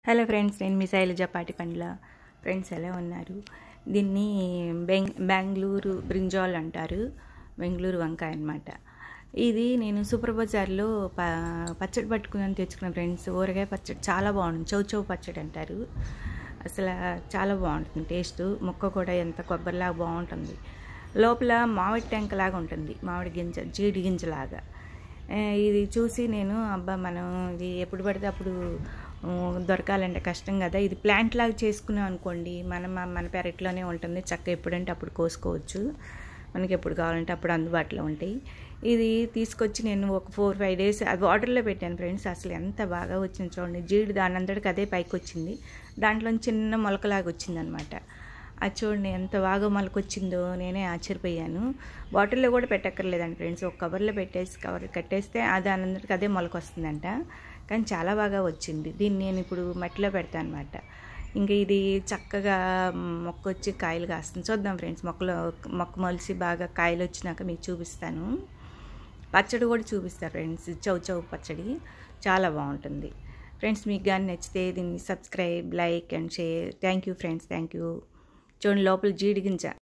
hello friends నేను మీ Shailaja పాటిపండ్ల friends ఎలా ఉన్నారు దీన్ని బెంగ్ బెంగళూరు బ్రింజాల్ అంటారు బెంగళూరు వంకాయ అనమాట ఇది నేను సూపర్ బజార్లో ప పచ్చడి పట్టుకుని తెచ్చుకున్న ఫ్రెండ్స్ ఊరగాయ పచ్చడి చాలా బాగుంటుంది చౌ చౌ పచ్చడి అంటారు అసలు చాలా బాగుంటుంది టేస్ట్ ముక్క కూడా ఎంత కొబ్బరిలాగా బాగుంటుంది లోపల మామిడి టెంకలాగా ఉంటుంది మామిడి గింజ జీడి గింజలాగా ఆ, ఇది చూసి నేను అబ్బా మనం ఇది ఎప్పుడు పడితే అప్పుడు ఆ, దొరకాలంటే కష్టం కదా ఇది ప్లాంట్ లాగా చేసుకున్నాం అనుకోండి మనం మన పెరట్లోనే ఉంటుంది చక్క ఎప్పుడంటే అప్పుడు కోసుకోవచ్చు మనకి ఎప్పుడు కావాలంటే అప్పుడు అందుబాటులో ఉంటాయి ఇది తీసుకొచ్చి నేను ఒక ఫోర్ ఫైవ్ డేస్ అది వాటర్లో పెట్టాను ఫ్రెండ్స్ అసలు ఎంత బాగా వచ్చింది చూడండి జీడి దాని అంతటికి అదే పైకి వచ్చింది దాంట్లో చిన్న మొలకలాగా వచ్చింది అనమాట అది చూడండి ఎంత బాగా మొలకొచ్చిందో నేనే ఆశ్చర్యపోయాను బాటిల్లో కూడా పెట్టక్కర్లేదండి ఫ్రెండ్స్ ఒక కవర్లో పెట్టేసి కవర్ కట్టేస్తే అది అందరికి అదే మొలకొస్తుందంట కానీ చాలా బాగా వచ్చింది దీన్ని నేను ఇప్పుడు మట్టిలో పెడతాను అనమాట ఇంకా ఇది చక్కగా మొక్క వచ్చి కాయలు కాస్తుంది చూద్దాం ఫ్రెండ్స్ మొక్కలో మొక్క మొలిసి బాగా కాయలు వచ్చినాక మీకు చూపిస్తాను పచ్చడి కూడా చూపిస్తారు ఫ్రెండ్స్ చౌ చౌ పచ్చడి చాలా బాగుంటుంది ఫ్రెండ్స్ మీకు కానీ నచ్చితే దీన్ని subscribe like and share thank you friends thank you చూడండి లోపల జీడి గింజ